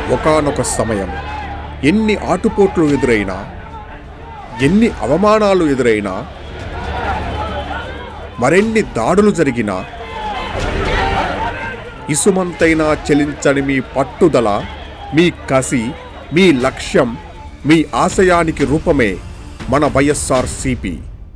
ఒకానొక సమయం ఎన్ని ఆటుపోట్లు ఎదురైనా ఎన్ని అవమానాలు ఎదురైనా మరెన్ని దాడులు జరిగినా ఇసుమంతైనా చెలించని మీ పట్టుదల మీ కసి మీ లక్ష్యం మీ ఆశయానికి రూపమే మన వైఎస్ఆర్ సిపి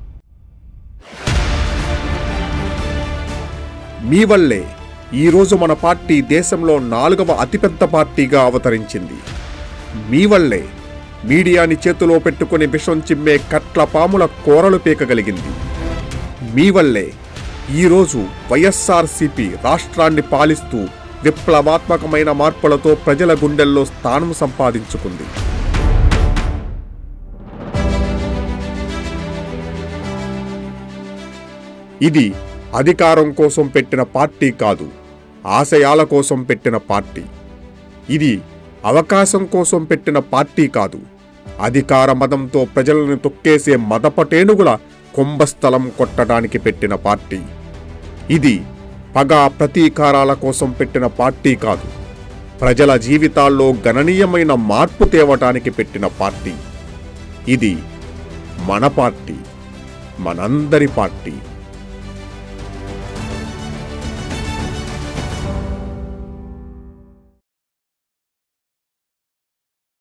మీ వల్లే ఈరోజు మన పార్టీ దేశంలో నాలుగవ అతిపెద్ద పార్టీగా అవతరించింది మీ వల్లే మీడియాని చేతిలో పెట్టుకుని విషం చిమ్మే కట్ల పాముల కోరలు పీకగలిగింది మీ వల్లే ఈరోజు వైఎస్ఆర్సీపీ రాష్ట్రాన్ని పాలిస్తూ విప్లవాత్మకమైన మార్పులతో ప్రజల గుండెల్లో స్థానం సంపాదించుకుంది ఇది అధికారం కోసం పెట్టిన పార్టీ కాదు ఆశయాల కోసం పెట్టిన పార్టీ ఇది అవకాశం కోసం పెట్టిన పార్టీ కాదు అధికార మదంతో ప్రజలను తొక్కేసే మదపటేనుగుల కుంభస్థలం కొట్టడానికి పెట్టిన పార్టీ ఇది పగ ప్రతీకారాల కోసం పెట్టిన పార్టీ కాదు ప్రజల జీవితాల్లో గణనీయమైన మార్పు తేవటానికి పెట్టిన పార్టీ ఇది మన పార్టీ మనందరి పార్టీ